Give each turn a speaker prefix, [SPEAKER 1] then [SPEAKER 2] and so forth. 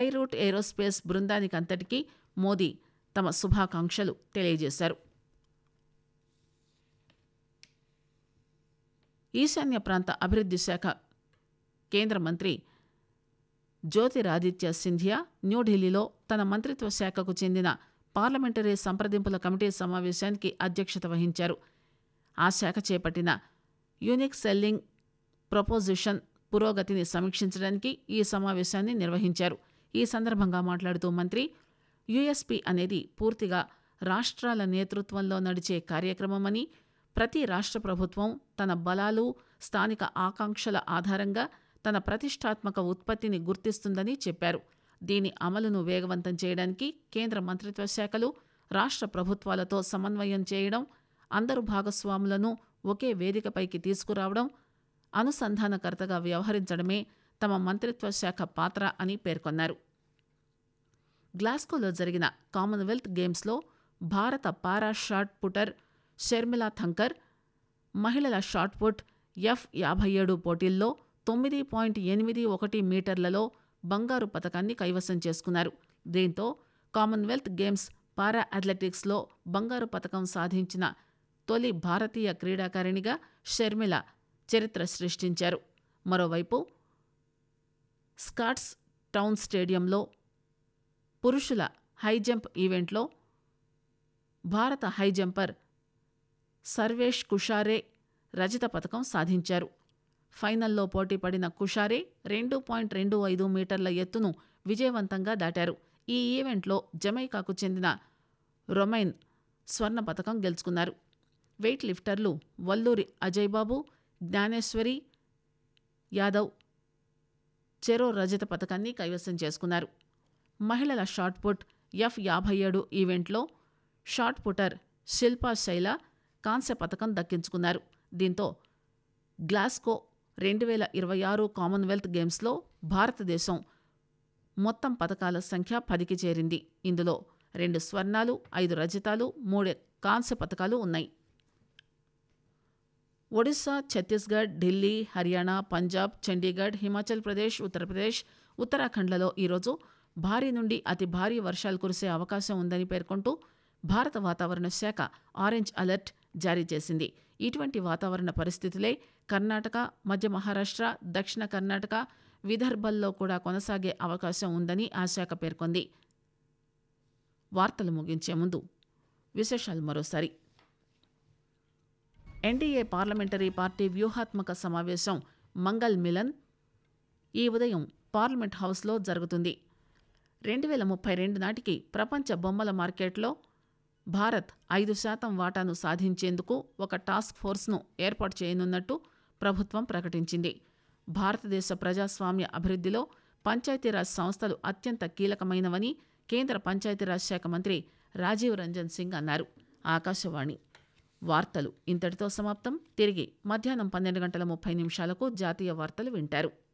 [SPEAKER 1] route aerospace బృందానికి అంతటికీ మోదీ తమ శుభాకాంక్షలు తెలియజేశారు ఈశాన్య ప్రాంత అభివృద్ది శాఖ కేంద్ర మంత్రి జ్యోతిరాదిత్య సింధియా న్యూఢిల్లీలో తన మంత్రిత్వ శాఖకు చెందిన పార్లమెంటరీ సంప్రదింపుల కమిటీ సమావేశానికి అధ్యక్షత వహించారు ఆ శాఖ చేపట్టిన యూనిక్ సెల్లింగ్ ప్రపోజిషన్ పురోగతిని సమీక్షించడానికి ఈ సమావేశాన్ని నిర్వహించారు ఈ సందర్భంగా మాట్లాడుతూ మంత్రి యుఎస్పి అనేది పూర్తిగా రాష్ట్రాల నేతృత్వంలో నడిచే కార్యక్రమమని ప్రతి రాష్ట్ర ప్రభుత్వం తన బలాలు స్థానిక ఆకాంక్షల ఆధారంగా తన ప్రతిష్టాత్మక ఉత్పత్తిని గుర్తిస్తుందని చెప్పారు దీని అమలును వేగవంతం చేయడానికి కేంద్ర మంత్రిత్వ శాఖలు రాష్ట్ర ప్రభుత్వాలతో సమన్వయం చేయడం అందరు భాగస్వాములను ఒకే వేదికపైకి తీసుకురావడం అనుసంధానకర్తగా వ్యవహరించడమే తమ మంత్రిత్వ శాఖ పాత్ర అని పేర్కొన్నారు గ్లాస్కోలో జరిగిన కామన్వెల్త్ గేమ్స్లో భారత పారా షాట్ పుటర్ షర్మిలా థంకర్ మహిళల షాట్ పుట్ ఎఫ్ యాభై ఏడు పోటీల్లో తొమ్మిది పాయింట్ ఎనిమిది ఒకటి మీటర్లలో బంగారు పథకాన్ని కైవసం చేసుకున్నారు దీంతో కామన్వెల్త్ గేమ్స్ పారా అథ్లెటిక్స్లో బంగారు పథకం సాధించిన తొలి భారతీయ క్రీడాకారిణిగా షర్మిల చరిత్ర సృష్టించారు మరోవైపు స్కాట్స్ టౌన్ స్టేడియంలో పురుషుల హైజంప్ ఈవెంట్లో భారత హైజంపర్ సర్వేష్ కుషారే రజత పథకం సాధించారు ఫైనల్లో పోటీ పడిన కుషారే రెండు పాయింట్ రెండు ఐదు మీటర్ల ఎత్తును విజయవంతంగా దాటారు ఈ ఈవెంట్లో జమైకాకు చెందిన రొమైన్ స్వర్ణ పథకం గెలుచుకున్నారు వెయిట్ లిఫ్టర్లు వల్లూరి అజయ్ బాబు జ్ఞానేశ్వరి యాదవ్ చెరో రజత పథకాన్ని కైవసం చేసుకున్నారు మహిళల షాట్ పుట్ ఎఫ్ యాభై ఏడు ఈవెంట్లో షాట్ పుటర్ శిల్పా శైల కాంస్య పథకం దక్కించుకున్నారు దీంతో గ్లాస్కో రెండు వేల ఇరవై ఆరు కామన్వెల్త్ గేమ్స్లో భారతదేశం మొత్తం పథకాల సంఖ్య పదికి చేరింది ఇందులో రెండు స్వర్ణాలు ఐదు రజతాలు మూడు కాంస్య పథకాలు ఉన్నాయి ఒడిశా ఛత్తీస్గఢ్ ఢిల్లీ హర్యానా పంజాబ్ చండీగఢ్ హిమాచల్ ప్రదేశ్ ఉత్తరప్రదేశ్ ఉత్తరాఖండ్లలో ఈరోజు భారీ నుండి అతి భారీ వర్షాలు కురిసే అవకాశం ఉందని పేర్కొంటూ భారత వాతావరణ శాఖ ఆరెంజ్ అలర్ట్ జారీ చేసింది ఇటువంటి వాతావరణ పరిస్థితులే కర్ణాటక మధ్య మహారాష్ట్ర దక్షిణ కర్ణాటక విదర్భల్లో కూడా కొనసాగే అవకాశం ఉందని ఆ శాఖ పేర్కొంది వార్తలు ముగించే ముందు విశేషాలు మరోసారి ఎన్డీఏ పార్లమెంటరీ పార్టీ వ్యూహాత్మక సమావేశం మంగల్ మిలన్ ఈ ఉదయం పార్లమెంట్ హౌస్లో జరుగుతుంది రెండు వేల ముప్పై రెండు నాటికి ప్రపంచ బొమ్మల మార్కెట్లో భారత్ ఐదు శాతం వాటాను సాధించేందుకు ఒక టాస్క్ ఫోర్స్ను ఏర్పాటు చేయనున్నట్టు ప్రభుత్వం ప్రకటించింది భారతదేశ ప్రజాస్వామ్య అభివృద్ధిలో పంచాయతీరాజ్ సంస్థలు అత్యంత కీలకమైనవని కేంద్ర పంచాయతీరాజ్ శాఖ మంత్రి రాజీవ్ రంజన్ సింగ్ అన్నారు ఆకాశవాణి వార్తలు ఇంతటితో సమాప్తం తిరిగి మధ్యాహ్నం పన్నెండు గంటల ముప్పై నిమిషాలకు జాతీయ వార్తలు వింటారు